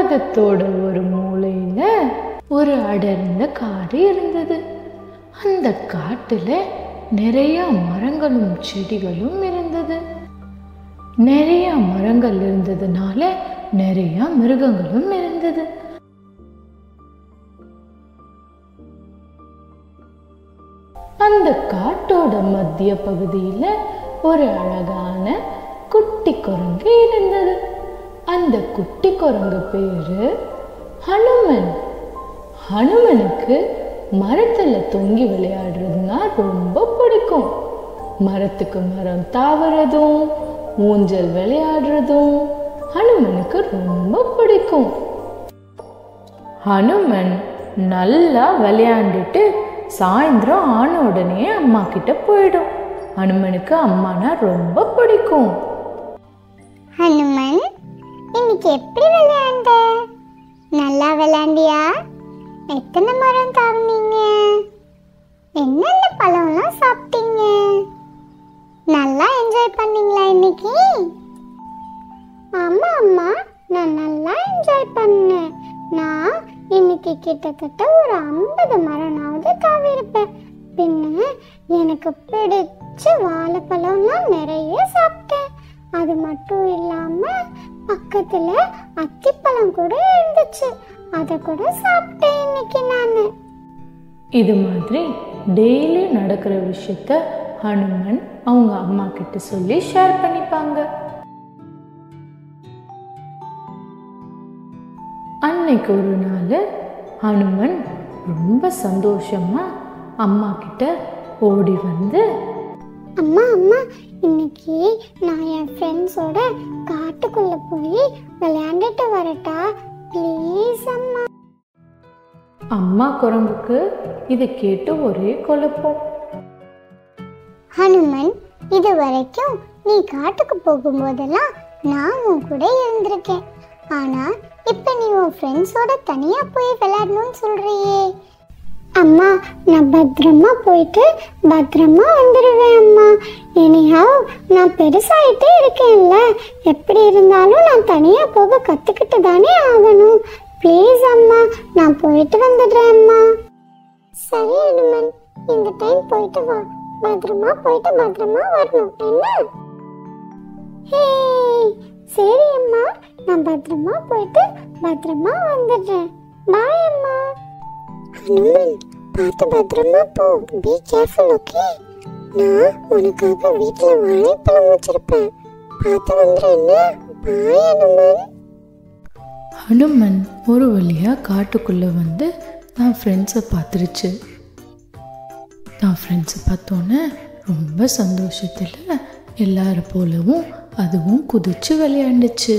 உலகத்தோட ஒரு மூலையில ஒரு அடர்ந்த காடு இருந்தது அந்த காட்டுல நிறைய மரங்களும் செடிகளும் இருந்தது நிறைய மரங்கள் இருந்ததுனால நிறைய மிருகங்களும் இருந்தது அந்த காட்டோட மத்திய பகுதியில ஒரு அழகான குட்டி குரங்கு இருந்தது அந்த குட்டி குரங்கு பேரு ஹனுமன் ஹனுமனுக்கு மரத்துல தொங்கி விளையாடுறதுனா ரொம்ப பிடிக்கும் மரத்துக்கு மரம் தாவறதும் ஊஞ்சல் விளையாடுறதும் ஹனுமனுக்கு ரொம்ப பிடிக்கும் ஹனுமன் நல்லா விளையாண்டுட்டு சாயந்தரம் ஆன உடனே அம்மா கிட்ட போயிடும் ஹனுமனுக்கு அம்மானா ரொம்ப பிடிக்கும் ஹனுமன் இன்னைக்கு எப்படி விளையாண்ட நல்லா விளையாண்டியா எத்தனை மரம் தாவுனீங்க என்னென்ன பழம்லாம் சாப்பிட்டீங்க நல்லா என்ஜாய் பண்ணீங்களா இன்னைக்கு ஆமா அம்மா நான் நல்லா என்ஜாய் பண்ணேன் நான் இன்னைக்கு கிட்டத்தட்ட ஒரு ஐம்பது மரமாவது தாவிருப்பேன் பின்ன எனக்கு பிடிச்ச வாழைப்பழம்லாம் நிறைய சாப்பிட்டேன் அது மட்டும் இல்லாம பக்கத்துல அத்திப்பழம் கூட இருந்துச்சு அதை கூட சாப்பிட்டேன் இன்னைக்கு நான் இது மாதிரி டெய்லி நடக்கிற விஷயத்த ஹனுமன் அவங்க அம்மா கிட்ட சொல்லி ஷேர் பண்ணிப்பாங்க அன்னைக்கு ஒரு நாள் ஹனுமன் ரொம்ப சந்தோஷமா அம்மா கிட்ட ஓடி வந்து அம்மா அம்மா இன்னைக்கு நான் என் ஃப்ரெண்ட்ஸோட காட்டுக்குள்ள போய் விளையாண்டுட்டு வரட்டா ப்ளீஸ் அம்மா அம்மா குரங்குக்கு இதை கேட்டு ஒரே குழப்பம் ஹனுமன் இது வரைக்கும் நீ காட்டுக்கு போகும்போதெல்லாம் நான் உன் கூட இருந்திருக்கேன் ஆனா இப்ப நீ உன் ஃப்ரெண்ட்ஸோட தனியா போய் விளையாடணும்னு சொல்றியே அம்மா நான் பத்திரமா போயிட்டு பத்திரமா வந்துடுவேன் அம்மா எனிஹாவ் நான் பெருசாயிட்டே இருக்கேன்ல எப்படி இருந்தாலும் நான் தனியா போக கத்துக்கிட்டு தானே ஆகணும் ப்ளீஸ் அம்மா நான் போயிட்டு வந்துடுறேன் அம்மா சரி அனுமன் இந்த டைம் போயிட்டு வா பத்திரமா போயிட்டு பத்திரமா வரணும் என்ன ஹே சரி அம்மா நான் பத்திரமா போயிட்டு பத்திரமா வந்துடுறேன் பாய் அம்மா ஹனுமன் பார்த்து பத்திரமா போ பி கேர்ஃபுல் ஓகே நான் உனக்காக வீட்டில் வாழைப்பழம் வச்சிருப்பேன் பார்த்து வந்துடு என்ன பாய் ஹனுமன் ஹனுமன் ஒரு வழியா காட்டுக்குள்ள வந்து நான் ஃப்ரெண்ட்ஸை பார்த்துருச்சு நான் ஃப்ரெண்ட்ஸை பார்த்தோன்னே ரொம்ப சந்தோஷத்தில் எல்லாரும் போலவும் அதுவும் குதிச்சு விளையாண்டுச்சு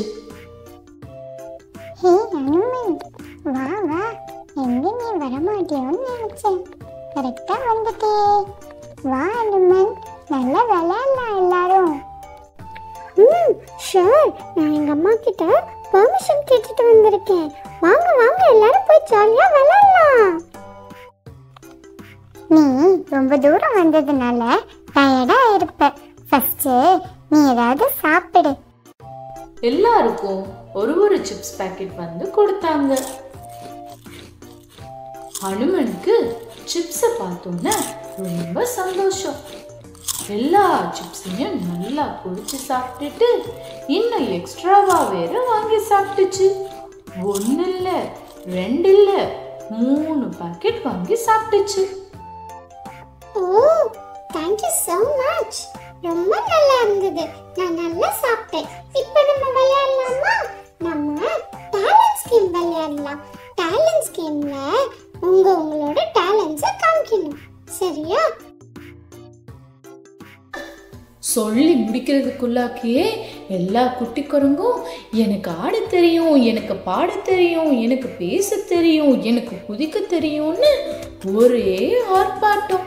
ஹே அனுமன் வா வா எங்க நீ வரமாட்டியோன்னு நினைச்சேன் கரெக்டா வந்துட்டே வா அனுமன் நல்லா விளையாடலாம் எல்லாரும் ம் ஷூர் நான் எங்க அம்மா கிட்ட பெர்மிஷன் கேட்டுட்டு வந்திருக்கேன் வாங்க வாங்க எல்லாரும் போய் ஜாலியா விளையாடலாம் நீ ரொம்ப தூரம் வந்ததுனால டயர்டா இருப்ப ஃபர்ஸ்ட் நீ ஏதாவது சாப்பிடு எல்லாருக்கும் ஒரு ஒரு சிப்ஸ் பாக்கெட் வந்து கொடுத்தாங்க ஹனுமனுக்கு சிப்ஸை பார்த்தோன்னே ரொம்ப சந்தோஷம் எல்லா சிப்ஸையும் நல்லா பொரிச்சு சாப்பிட்டுட்டு இன்னும் எக்ஸ்ட்ராவா வேற வாங்கி சாப்பிட்டுச்சு ஒன்று இல்லை ரெண்டு இல்லை மூணு பாக்கெட் வாங்கி சாப்பிட்டுச்சு ஓ தேங்க்யூ so மச் ரொம்ப நல்லா இருந்தது நான் நல்லா சாப்பிட்டேன் இப்போ நம்ம விளையாடலாமா நம்ம டேலண்ட் ஸ்கீம் விளையாடலாம் டேலண்ட் ஸ்கீம்ல உங்க உங்களோட டேலண்ட்ஸை காமிக்கணும் சரியா சொல்லி முடிக்கிறதுக்குள்ளாக்கியே எல்லா குட்டி குரங்கும் எனக்கு ஆட தெரியும் எனக்கு பாட தெரியும் எனக்கு பேச தெரியும் எனக்கு குதிக்க தெரியும்னு ஒரே ஆர்ப்பாட்டம்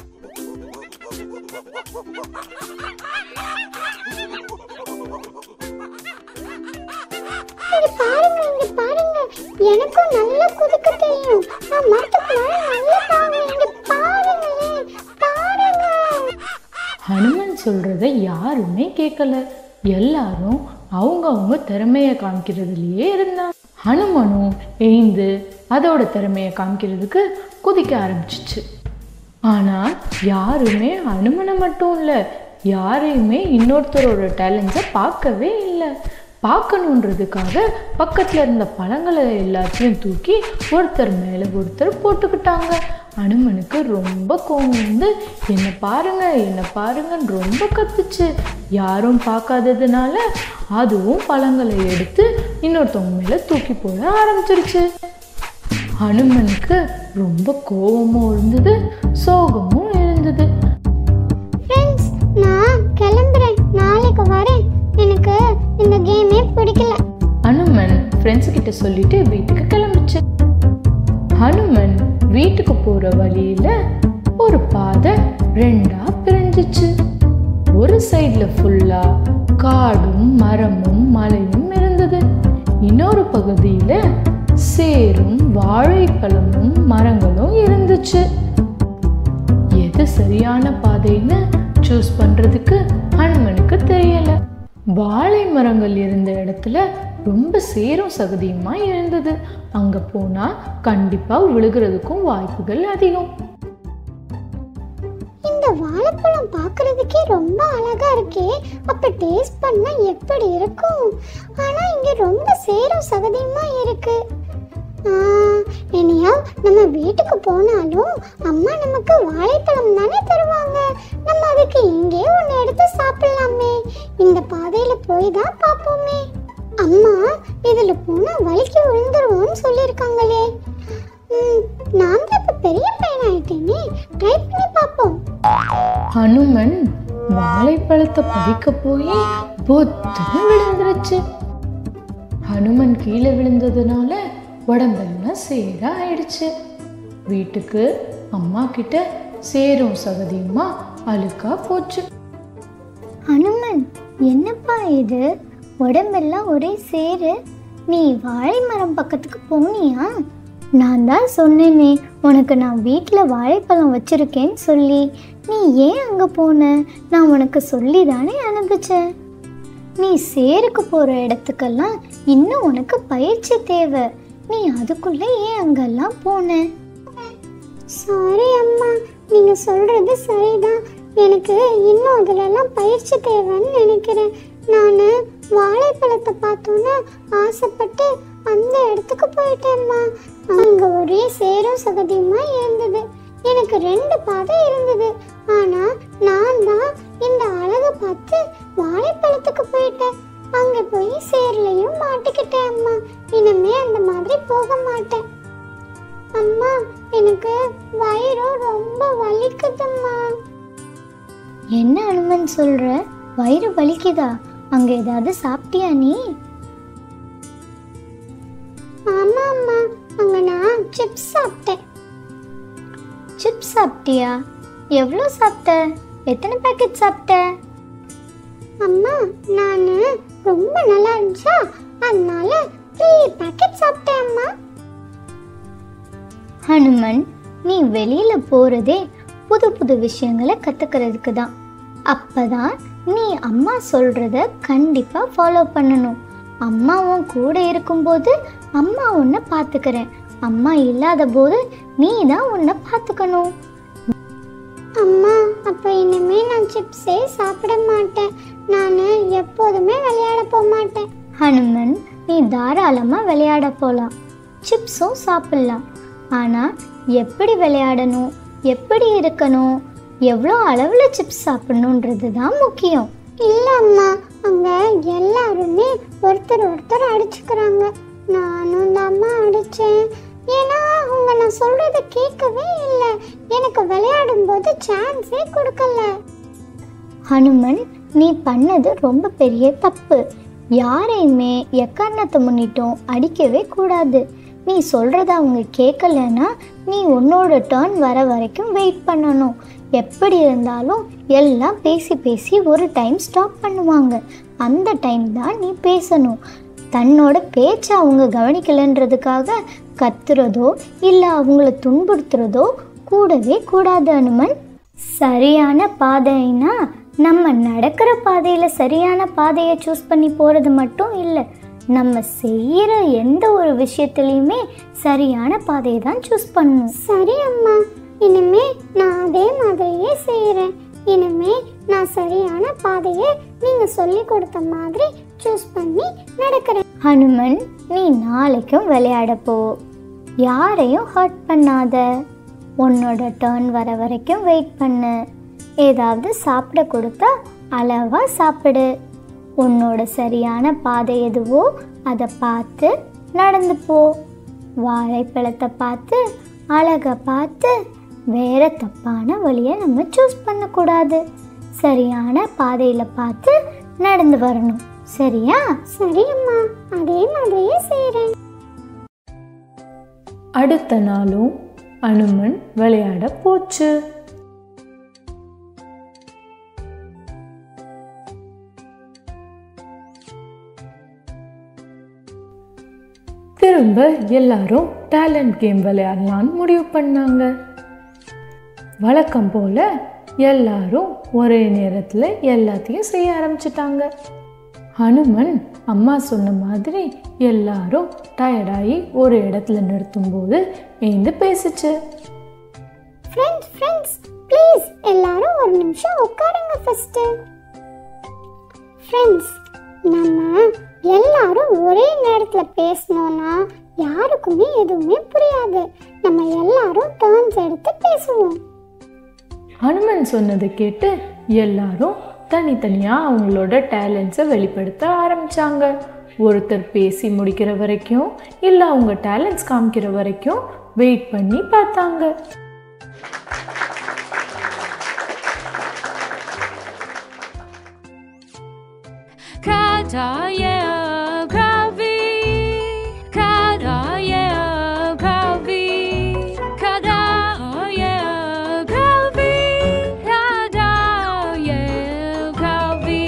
இங்க பாருங்க இங்க பாருங்க எனக்கும் நல்லா குதிக்க தெரியும் நான் மரத்துக்கு மேல நல்லா தாங்க இங்க பாருங்களேன் பாருங்க ஹனுமன் சொல்றத யாருமே கேட்கல எல்லாரும் அவங்க அவங்க திறமைய காமிக்கிறதுலயே இருந்தாங்க ஹனுமனும் எழுந்து அதோட திறமையை காமிக்கிறதுக்கு குதிக்க ஆரம்பிச்சிச்சு ஆனால் யாருமே ஹனுமனை மட்டும் இல்லை யாரையுமே இன்னொருத்தரோட டேலண்ட்ஸை பார்க்கவே இல்லை பார்க்கணுன்றதுக்காக பக்கத்தில் இருந்த பழங்களை எல்லாத்தையும் தூக்கி ஒருத்தர் மேலே ஒருத்தர் போட்டுக்கிட்டாங்க அனுமனுக்கு ரொம்ப கோவம் வந்து என்னை பாருங்க என்னை பாருங்கன்னு ரொம்ப கத்துச்சு யாரும் பார்க்காததுனால அதுவும் பழங்களை எடுத்து இன்னொருத்தவங்க மேலே தூக்கி போட ஆரம்பிச்சிருச்சு ஹனுமனுக்கு ரொம்ப கோவமும் இருந்தது சோகமும் இருந்தது ஃப்ரெண்ட்ஸ் நான் கிளம்புறேன் நாளைக்கு வரேன் எனக்கு இந்த கேமே பிடிக்கல ஹனுமன் ஃப்ரெண்ட்ஸ் கிட்ட சொல்லிட்டு வீட்டுக்கு கிளம்பிச்சு ஹனுமன் வீட்டுக்கு போற வழியில ஒரு பாதை ரெண்டா பிரிஞ்சிச்சு ஒரு சைடுல ஃபுல்லா காடும் மரமும் மலையும் இருந்தது இன்னொரு பகுதியில சேரும் வாழைப்பழமும் மரங்களும் இருந்துச்சு எது சரியான பாதைன்னு சூஸ் பண்றதுக்கு ஹனுமனுக்கு தெரியல வாழை மரங்கள் இருந்த இடத்துல ரொம்ப சேரும் சகதியுமா இருந்தது அங்க போனா கண்டிப்பா விழுகிறதுக்கும் வாய்ப்புகள் அதிகம் இந்த வாழைப்பழம் பார்க்கிறதுக்கே ரொம்ப அழகா இருக்கே அப்ப டேஸ்ட் பண்ணா எப்படி இருக்கும் ஆனா இங்க ரொம்ப சேரும் சகதியுமா இருக்கு ஆ, இனியா நம்ம வீட்டுக்கு போனாலும் அம்மா நமக்கு வாழைப்பழம் தானே தருவாங்க நம்ம அதுக்கு இங்கே ஒன்று எடுத்து சாப்பிடலாமே இந்த பாதையில போய் தான் பார்ப்போமே அம்மா இதுல போனா வலிக்கு விழுந்துருவோம்னு சொல்லியிருக்காங்களே ம், நான் தான் இப்ப பெரிய பையன் ஆயிட்டேனே ட்ரை பண்ணி பார்ப்போம் ஹனுமன் வாழைப்பழத்தை பறிக்க போய் பொத்துன்னு விழுந்துருச்சு ஹனுமன் கீழே விழுந்ததுனால உடம்பெல்லாம் சேரா ஆயிடுச்சு வீட்டுக்கு அம்மா கிட்ட சேரும் சகதியுமா அழுக்கா போச்சு ஹனுமன் என்னப்பா இது உடம்பெல்லாம் ஒரே சேரு நீ வாழை மரம் பக்கத்துக்கு போனியா நான் தான் சொன்னேனே உனக்கு நான் வீட்டில் வாழைப்பழம் வச்சிருக்கேன்னு சொல்லி நீ ஏன் அங்கே போன நான் உனக்கு சொல்லி தானே அனுப்பிச்சேன் நீ சேருக்கு போகிற இடத்துக்கெல்லாம் இன்னும் உனக்கு பயிற்சி தேவை நீ அதுக்குள்ளே ஏன் அங்கெல்லாம் போன சாரி அம்மா நீங்க சொல்றது சரிதான் எனக்கு இன்னும் அதுலலாம் பயிற்சி தேவைன்னு நினைக்கிறேன் நான் வாழைப்பழத்தை பார்த்தோன்னே ஆசைப்பட்டு அந்த இடத்துக்கு போயிட்டேம்மா அங்க ஒரே சேரும் சகதியுமா இருந்தது எனக்கு ரெண்டு பாதை இருந்தது ஆனா நான் தான் இந்த அழகை பார்த்து வாழைப்பழத்துக்கு போயிட்டேன் அங்க போய் சேர்லையும் மாட்டிக்கிட்டேன் அம்மா இனிமே அந்த மாதிரி போக மாட்டேன் அம்மா எனக்கு வயிறும் ரொம்ப வலிக்குதும்மா என்ன அனுமன் சொல்ற வயிறு வலிக்குதா அங்க ஏதாவது சாப்பிட்டியா நீ ஆமா அம்மா அங்க நான் சிப்ஸ் சாப்பிட்டேன் சிப்ஸ் சாப்பிட்டியா எவ்வளோ சாப்பிட்ட எத்தனை பேக்கெட் சாப்பிட்ட அம்மா நான் ரொம்ப நல்லா இருந்துச்சா அதனால த்ரீ பேக்கெட் சாப்பிட்டேன் அம்மா ஹனுமன் நீ வெளியில போறதே புது புது விஷயங்களை கத்துக்கிறதுக்கு தான் அப்பதான் நீ அம்மா சொல்றத கண்டிப்பா ஃபாலோ பண்ணணும் அம்மா உன் கூட இருக்கும்போது அம்மா உன்னை பார்த்துக்கிறேன் அம்மா இல்லாத போது நீ தான் உன்னை பார்த்துக்கணும் அம்மா அப்ப இனிமே நான் சிப்ஸே சாப்பிட மாட்டேன் நான் எப்போதுமே விளையாட போக மாட்டேன் ஹனுமன் நீ தாராளமா விளையாட போலாம் சிப்ஸும் சாப்பிடலாம் ஆனா எப்படி விளையாடணும் எப்படி இருக்கணும் எவ்வளோ அளவில் சிப்ஸ் சாப்பிடணுன்றது தான் முக்கியம் இல்லை அம்மா அங்கே எல்லாருமே ஒருத்தர் ஒருத்தர் அடிச்சுக்கிறாங்க நானும் தாம்மா அடித்தேன் ஏன்னா அவங்க நான் சொல்கிறத கேட்கவே இல்லை எனக்கு விளையாடும் போது சான்ஸே கொடுக்கல ஹனுமன் நீ பண்ணது ரொம்ப பெரிய தப்பு யாரையுமே எக்காரணத்தை முன்னிட்டும் அடிக்கவே கூடாது நீ சொல்கிறத அவங்க கேட்கலன்னா நீ உன்னோட டேர்ன் வர வரைக்கும் வெயிட் பண்ணணும் எப்படி இருந்தாலும் எல்லாம் பேசி பேசி ஒரு டைம் ஸ்டாப் பண்ணுவாங்க அந்த டைம் தான் நீ பேசணும் தன்னோட பேச்சை அவங்க கவனிக்கலைன்றதுக்காக கத்துறதோ இல்லை அவங்கள துன்புறுத்துறதோ கூடவே கூடாது அனுமன் சரியான பாதைனா நம்ம நடக்கிற பாதையில் சரியான பாதையை சூஸ் பண்ணி போகிறது மட்டும் இல்லை நம்ம செய்கிற எந்த ஒரு விஷயத்துலையுமே சரியான பாதையை தான் சூஸ் பண்ணணும் சரி அம்மா இனிமே நான் அதே மாதிரியே செய்கிறேன் இனிமே நான் சரியான பாதையை நீங்க சொல்லி கொடுத்த மாதிரி சூஸ் பண்ணி நடக்கிறேன் ஹனுமன் நீ நாளைக்கும் விளையாட போ யாரையும் ஹர்ட் பண்ணாத உன்னோட டர்ன் வர வரைக்கும் வெயிட் பண்ணு ஏதாவது சாப்பிட கொடுத்தா அளவா சாப்பிடு உன்னோட சரியான பாதை எதுவோ அதை பார்த்து நடந்து போ வாழைப்பழத்தை பார்த்து அழகை பார்த்து வேற தப்பான வழியை நம்ம சூஸ் பண்ணக்கூடாது சரியான பாதையில் பார்த்து நடந்து வரணும் சரியா சரி அம்மா அதே மாதிரியே செய்கிறேன் அடுத்த நாளும் அனுமன் விளையாட போச்சு திரும்ப எல்லாரும் டேலண்ட் கேம் விளையாடலான்னு முடிவு பண்ணாங்க வழக்கம் போல எல்லாரும் ஒரே நேரத்தில் எல்லாத்தையும் செய்ய ஆரம்பிச்சிட்டாங்க ஹனுமன் அம்மா சொன்ன மாதிரி எல்லாரும் டயர்டாகி ஒரு இடத்துல நிறுத்தும்போது எழுந்து பேசுச்சு ஃப்ரெண்ட்ஸ் ஃப்ரெண்ட்ஸ் ப்ளீஸ் எல்லாரும் ஒரு நிமிஷம் உட்காருங்க ஃபர்ஸ்ட் ஃப்ரெண்ட்ஸ் நம்ம எல்லாரும் ஒரே நேரத்தில் பேசணும்னா யாருக்குமே எதுவுமே புரியாது நம்ம எல்லாரும் டர்ன்ஸ் எடுத்து பேசுவோம் ஹனுமன் சொன்னதை கேட்டு எல்லாரும் தனித்தனியாக அவங்களோட டேலண்ட்ஸை வெளிப்படுத்த ஆரம்பிச்சாங்க ஒருத்தர் பேசி முடிக்கிற வரைக்கும் இல்லை அவங்க டேலண்ட்ஸ் காமிக்கிற வரைக்கும் வெயிட் பண்ணி பார்த்தாங்க Kadaya Kavi Kadaya Kavi Kadaya Kavi Kadaya Kavi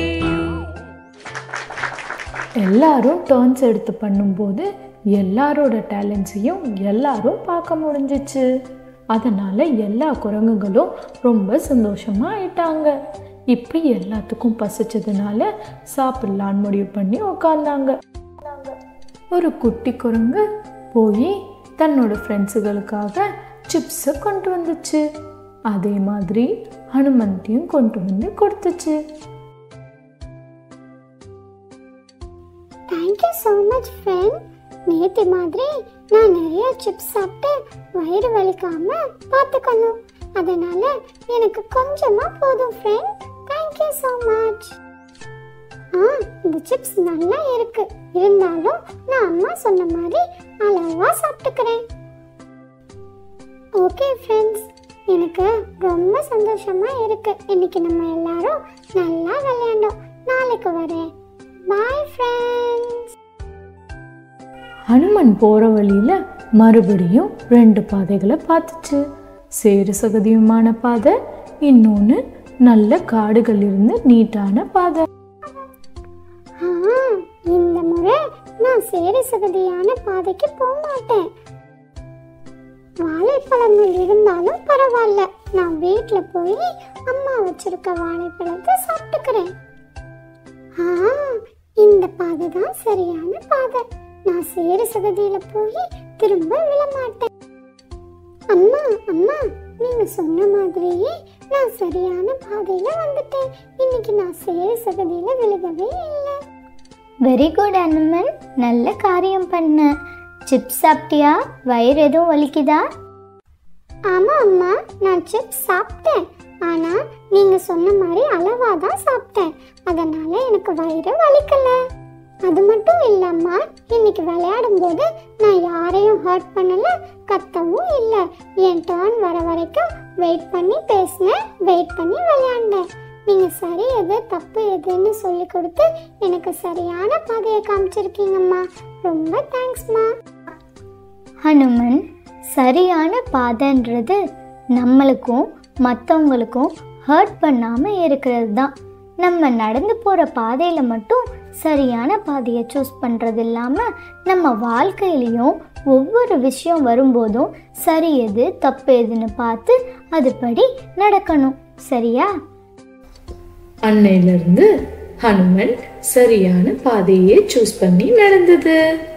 எல்லாரும் டர்ன்ஸ் எடுத்து பண்ணும்போது எல்லாரோட டேலண்ட்ஸையும் எல்லாரும் பார்க்க முடிஞ்சிச்சு அதனால எல்லா குரங்குகளும் ரொம்ப சந்தோஷமா ஆயிட்டாங்க இப்படி எல்லாத்துக்கும் பசிச்சதுனால சாப்பிடலான்னு முடிவு பண்ணி உட்கார்ந்தாங்க ஒரு குட்டி குரங்கு போய் தன்னோட ஃப்ரெண்ட்ஸுகளுக்காக சிப்ஸை கொண்டு வந்துச்சு அதே மாதிரி ஹனுமந்தையும் கொண்டு வந்து கொடுத்துச்சு தேங்க்யூ ஸோ மச் ஃப்ரெண்ட் நேற்று மாதிரி நான் நிறைய சிப்ஸ் சாப்பிட்டு வயிறு வலிக்காம பார்த்துக்கணும் அதனால எனக்கு கொஞ்சமா போதும் ஃப்ரெண்ட் தேங்க்யூ ஸோ மச் ஆ இந்த சிப்ஸ் நல்லா இருக்கு இருந்தாலும் நான் அம்மா சொன்ன மாதிரி அளவா சாப்பிட்டுக்கிறேன் ஓகே ஃப்ரெண்ட்ஸ் எனக்கு ரொம்ப சந்தோஷமா இருக்கு இன்னைக்கு நம்ம எல்லாரும் நல்லா விளையாண்டோம் நாளைக்கு வரேன் பாய் ஃப்ரெண்ட்ஸ் ஹனுமன் போகிற வழியில் மறுபடியும் ரெண்டு பாதைகளை பார்த்துச்சு சேறு சகதியுமான பாதை இன்னொன்று நல்ல காடுகள் இருந்து நீட்டான பாதை ஆ, இந்த முறை நான் சேரி சகதியான பாதைக்கு போக மாட்டேன் வாழைப்பழங்கள் இருந்தாலும் பரவாயில்ல நான் வீட்டில் போய் அம்மா வச்சிருக்க வாழைப்பழத்தை சாப்பிட்டுக்கிறேன் ஆ இந்த பாதை தான் சரியான பாதை நான் சேரு சகதியில போய் திரும்ப விழமாட்டேன் அம்மா அம்மா நீங்க சொன்ன மாதிரியே நான் சரியான பாதையில வந்துட்டேன் இன்னைக்கு நான் சேரு சகதியில விழுகவே இல்லை வெரி குட் அனுமன் நல்ல காரியம் பண்ண சிப்ஸ் சாப்பிட்டியா வயிறு எதுவும் வலிக்குதா ஆமா அம்மா நான் சிப்ஸ் சாப்பிட்டேன் ஆனா நீங்க சொன்ன மாதிரி அளவா தான் சாப்பிட்டேன் அதனால எனக்கு வயிறு வலிக்கல அது மட்டும் இல்லம்மா இன்னைக்கு விளையாடும் போது நான் யாரையும் ஹர்ட் பண்ணல கத்தவும் இல்லை என் டர்ன் வர வரைக்கும் வெயிட் பண்ணி பேசினேன் வெயிட் பண்ணி விளையாண்டேன் நீங்க சரி எது தப்பு எதுன்னு சொல்லி கொடுத்து எனக்கு சரியான பாதையை காமிச்சிருக்கீங்கம்மா ரொம்ப தேங்க்ஸ்மா ஹனுமன் சரியான பாதைன்றது நம்மளுக்கும் மற்றவங்களுக்கும் ஹர்ட் பண்ணாமல் இருக்கிறது தான் நம்ம நடந்து போகிற பாதையில் மட்டும் சரியான பாதையை சூஸ் பண்ணுறது இல்லாமல் நம்ம வாழ்க்கையிலையும் ஒவ்வொரு விஷயம் வரும்போதும் சரி எது தப்பு எதுன்னு பார்த்து அதுபடி நடக்கணும் சரியா அன்னையிலிருந்து ஹனுமன் சரியான பாதையை சூஸ் பண்ணி நடந்தது